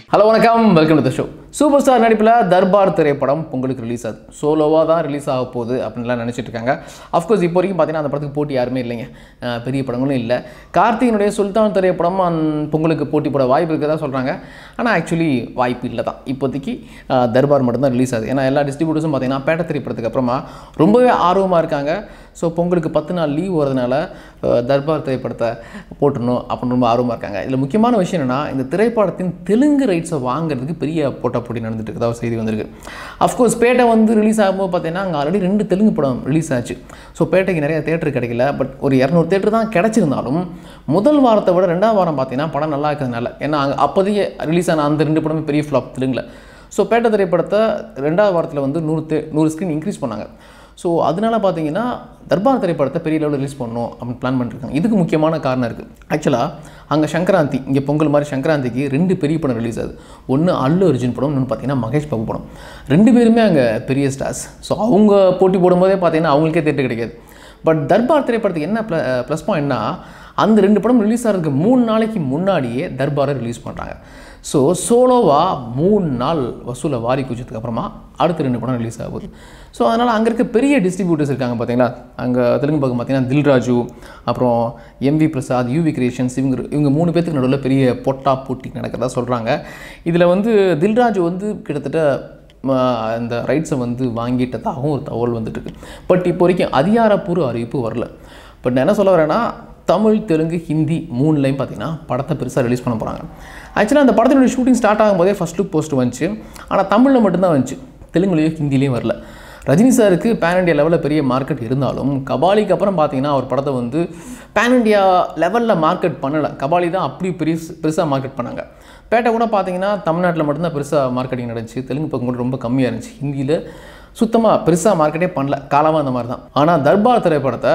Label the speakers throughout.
Speaker 1: hello வணக்கம் welcome to the show super star நடிப்பில் தர்பார் திரைப்படம் பொங்கலுக்கு ரிலீஸ் ஆகுது சோலோவாக தான் ரிலீஸ் ஆக போகுது அப்படின்லாம் நினச்சிட்டு இருக்காங்க அஃப்கோர்ஸ் இப்போ வரைக்கும் பார்த்தீங்கன்னா அந்த படத்துக்கு போட்டி யாருமே இல்லைங்க அஹ் பெரிய படங்களும் இல்லை கார்த்திகனுடைய சுல்தான் திரைப்படம் அந்த பொங்கலுக்கு போட்டி போட வாய்ப்பு இருக்கதா சொல்கிறாங்க ஆனால் ஆக்சுவலி வாய்ப்பு இல்லை தான் இப்போதைக்கு அஹ், தர்பார் மட்டும்தான் ரிலீஸ் ஆகுது ஏன்னா எல்லா டிஸ்ட்ரிபியூட்டர்ஸும் பார்த்தீங்கன்னா பேட்ட திரைப்படத்துக்கு அப்புறமா ரொம்பவே ஆர்வமாக இருக்காங்க ஸோ பொங்கலுக்கு பத்து நாள் லீவ் வரதுனால அஹ், தர்பார் திரைப்படத்தை போட்டுடணும் அப்படின்னு ரொம்ப ஆர்வமாக இருக்காங்க இதில் முக்கியமான விஷயம் என்னென்னா இந்த திரைப்படத்தின் தெலுங்கு ரைட்ஸை வாங்குறதுக்கு பெரிய போட்டா போட்டி நடந்துட்டு இருக்கதா ஒரு செய்தி வந்திருக்கு அஃப்கோர்ஸ் பேட்டை வந்து ரிலீஸ் ஆகும்போது பார்த்தீங்கன்னா அங்கே ஆல்ரெடி ரெண்டு தெலுங்கு படம் ரிலீஸ் ஆச்சு ஸோ பேட்டைக்கு நிறைய தேட்டர் கிடைக்கல பட் ஒரு இரநூறு தேட்டர் தான் கிடச்சிருந்தாலும் முதல் வாரத்தை விட ரெண்டாவது வாரம் பார்த்தீங்கன்னா படம் நல்லா இருக்கிறதுனால ஏன்னா அங்கே அப்போதையே ரிலீஸ் ஆன அந்த ரெண்டு படமே பெரிய ஃப்ளாப் தெலுங்குல ஸோ பேட்டை திரைப்படத்தை ரெண்டாவது வாரத்தில் வந்து நூறு தே நூறு ஸ்க்ரீன் இன்க்ரீஸ் பண்ணாங்க ஸோ அதனால பார்த்தீங்கன்னா தர்பார் திரைப்படத்தை பெரிய லெவலில் ரிலீஸ் பண்ணணும் அப்படின்னு பிளான் பண்ணிருக்காங்க இதுக்கு முக்கியமான காரணம் இருக்குது ஆக்சுவலாக அங்கே சங்கராந்தி இங்கே பொங்கல் மாதிரி சங்கராந்திக்கு ரெண்டு பெரிய படம் ரிலீஸ் ஆகுது ஒன்று அல்லு அர்ஜுன் படம் இன்னொன்று பார்த்தீங்கன்னா மகேஷ் பாபு படம் ரெண்டு பேருமே அங்கே பெரிய ஸ்டார்ஸ் ஸோ அவங்க போட்டி போடும்போதே பார்த்தீங்கன்னா அவங்களுக்கே தேட்டர் கிடைக்காது பட் தர்பார் திரைப்படத்துக்கு என்ன ப்ள ப்ளஸ் பாயிண்ட்னா அந்த ரெண்டு படம் ரிலீஸ் ஆகிறதுக்கு மூணு நாளைக்கு முன்னாடியே தர்பாரை ரிலீஸ் பண்ணுறாங்க ஸோ சோலோவாக மூணு நாள் வசூலை வாரி குச்சதுக்கு அப்புறமா அடுத்த ரெண்டு படம் ரிலீஸ் ஆகுது ஸோ அதனால் அங்கே இருக்க பெரிய டிஸ்ட்ரிபியூட்டர்ஸ் இருக்காங்க பார்த்தீங்களா அங்கே தெலுங்கு பக்கம் பார்த்தீங்கன்னா தில்ராஜு அப்புறம் எம்வி பிரசாத் யூவி கிரியேஷன்ஸ் இவங்க இவங்க மூணு பேத்துக்கு நடுவில் பெரிய பொட்டா போட்டி நடக்கிறதா சொல்கிறாங்க இதில் வந்து தில்ராஜு வந்து கிட்டத்தட்ட ம, அந்த ரைட்ஸை வந்து வாங்கிட்டதாகவும் ஒரு தகவல் வந்துட்டு இருக்கு பட் இப்போ வரைக்கும் அதிகாரப்பூர்வ அறிவிப்பு வரல பட் நான் என்ன சொல்ல வரேன்னா தமிழ் தெலுங்கு ஹிந்தி மூணுலையும் பார்த்தீங்கன்னா படத்தை பெருசாக ரிலீஸ் பண்ண போகிறாங்க ஆக்சுவலாக அந்த படத்தினுடைய ஷூட்டிங் ஸ்டார்ட் ஆகும்போதே ஃபஸ்ட் லுக் போஸ்ட் வந்துச்சு ஆனால் தமிழில் மட்டும்தான் வந்துச்சு தெலுங்குலேயும் ஹிந்திலையும் வரல ரஜினி சாருக்கு பேன் இண்டியா லெவலில் பெரிய மார்க்கெட் இருந்தாலும் கபாலிக்கு அப்புறம் பார்த்தீங்கன்னா அவர் படத்தை வந்து பேன் இண்டியா லெவலில் மார்க்கெட் பண்ணலை கபாலி தான் அப்படி பெரிய பெருசாக மார்க்கெட் பண்ணாங்க பேட்டை கூட பார்த்தீங்கன்னா தமிழ்நாட்டில் மட்டும்தான் பெருசாக மார்க்கெட்டிங் நடந்துச்சு தெலுங்கு பக்கம் கூட ரொம்ப கம்மியாக இருந்துச்சு ஹிந்தியில் சுத்தமாக பெருசாக மார்க்கெட்டே பண்ணல காலமாக அந்த மாதிரி தான் ஆனால் தர்பார் திரைப்படத்தை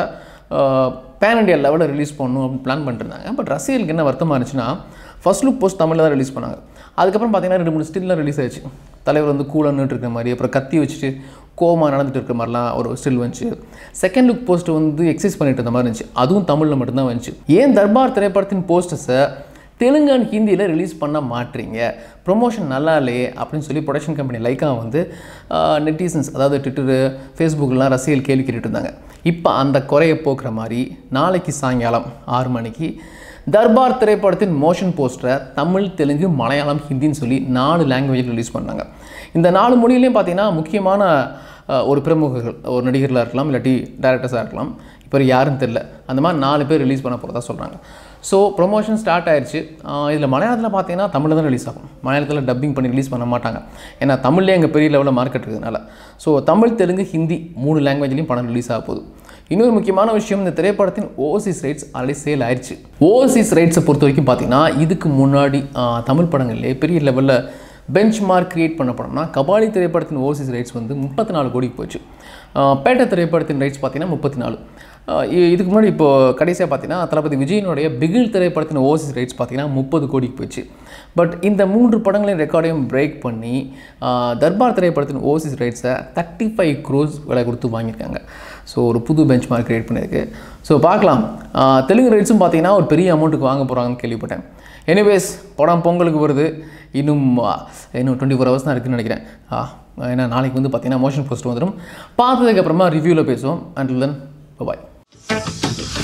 Speaker 1: பேன் இண்டியா லெவலில் ரிலீஸ் பண்ணணும் அப்படின்னு பிளான் பண்ணிருந்தாங்க பட் ரசிகர்களுக்கு என்ன வருத்தமாக இருந்துச்சுன்னா ஃபர்ஸ்ட் லுக் போஸ்ட் தமிழில் தான் ரிலீஸ் பண்ணாங்க அதுக்கப்புறம் பார்த்தீங்கன்னா ரெண்டு மூணு ஸ்டில்லாம் ரிலீஸ் ஆயிடுச்சு தலைவர் வந்து கூலன்னுட்டு இருக்கிற மாதிரி அப்புறம் கத்தி வச்சுட்டு கோமா நடந்துட்டு இருக்கிற மாதிரிலாம் ஒரு ஸ்டில் வந்துச்சு செகண்ட் லுக் போஸ்ட் வந்து எக்ஸசைஸ் பண்ணிட்டு இருந்த மாதிரி இருந்துச்சு அதுவும் தமிழில் மட்டும்தான் வந்துச்சு ஏன் தர்பார் திரைப்படத்தின் போஸ்டர்ஸை தெலுங்கு அண்ட் ஹிந்தியில் ரிலீஸ் பண்ண மாட்டீங்க ப்ரொமோஷன் நல்லா இல்லையே அப்படின்னு சொல்லி ப்ரொடக்ஷன் கம்பெனி லைக்கா வந்து நெட்டிசன்ஸ் அதாவது ட்விட்டரு ஃபேஸ்புக்கெலாம் ரசிகர்கள் கேள்வி கேட்டுட்டு இருந்தாங்க இப்போ அந்த குறையை போக்குற மாதிரி நாளைக்கு சாயங்காலம் ஆறு மணிக்கு தர்பார் திரைப்படத்தின் மோஷன் போஸ்டரை தமிழ் தெலுங்கு மலையாளம் ஹிந்தின்னு சொல்லி நாலு லாங்குவேஜில் ரிலீஸ் பண்ணாங்க இந்த நாலு மொழியிலையும் பார்த்தீங்கன்னா முக்கியமான அஹ், ஒரு பிரமுகர்கள் ஒரு நடிகர்களாக இருக்கலாம் இல்லாட்டி டேரக்டர்ஸாக இருக்கலாம் இப்போ யாருன்னு தெரில அந்த மாதிரி நாலு பேர் ரிலீஸ் பண்ண போகிறதா சொல்கிறாங்க ஸோ ப்ரொமோஷன் ஸ்டார்ட் ஆயிடுச்சு இதில் மலையாளத்தில் பார்த்தீங்கன்னா தமிழில் தான் ரிலீஸ் ஆகும் மலையாளத்தில் டப்பிங் பண்ணி ரிலீஸ் பண்ண மாட்டாங்க ஏன்னா தமிழ்லேயே எங்கள் பெரிய லெவலில் மார்க்கெட் இருக்கிறதுனால ஸோ தமிழ் தெலுங்கு ஹிந்தி மூணு லாங்குவேஜ்லையும் படம் ரிலீஸ் ஆக போகுது இன்னொரு முக்கியமான விஷயம் இந்த திரைப்படத்தின் ஓவர்சீஸ் ரைட்ஸ் ஆல்ரெடி சேல் ஆயிடுச்சு ஓவர்சீஸ் ரைட்ஸை பொறுத்த வரைக்கும் பார்த்தீங்கன்னா இதுக்கு முன்னாடி ஆஹ், தமிழ் படங்கள்லேயே பெரிய லெவலில் பெஞ்ச் மார்க் கிரியேட் பண்ண படம்னா கபாலி திரைப்படத்தின் ஓவர்சீஸ் ரைட்ஸ் வந்து முப்பத்தி நாலு கோடிக்கு போச்சு ஆஹ், பேட்டை திரைப்படத்தின் ரைட்ஸ் பார்த்தீங்கன்னா முப்பத்தி நாலு ஆஹ், இ- இதுக்கு முன்னாடி இப்போ கடைசியாக பார்த்தீங்கன்னா தளபதி விஜயனுடைய பிகில் திரைப்படத்தின் ஓவர்சீஸ் ரைட்ஸ் பார்த்தீங்கன்னா முப்பது கோடிக்கு போச்சு பட் இந்த மூன்று படங்களின் ரெக்கார்டையும் பிரேக் பண்ணி ஆஹ், தர்பார் திரைப்படத்தின் ஓவர்சீஸ் ரைட்ஸை தேர்ட்டி ஃபைவ் க்ரோஸ் விலை கொடுத்து வாங்கியிருக்காங்க ஸோ ஒரு புது பெஞ்ச் மார்க் கிரியேட் பண்ணியிருக்கு ஸோ பார்க்கலாம் ஆஹ், தெலுங்கு ரைட்ஸும் பார்த்தீங்கன்னா ஒரு பெரிய அமௌண்ட்டுக்கு வாங்க போகிறாங்கன்னு கேள்விப்பட்டேன் எனிவேஸ் படம் பொங்கலுக்கு வருது இன்னும் ஆஹ், இன்னும் டுவெண்ட்டி ஃபோர் ஹவர்ஸ் தான் இருக்குதுன்னு நினைக்கிறேன் ஆ, ஏன்னா நாளைக்கு வந்து பார்த்தீங்கன்னா மோஷன் போஸ்ட் வந்துடும் பார்த்ததுக்கப்புறமா ரிவ்யூவில் பேசுவோம் அண்ட் தென் பாய்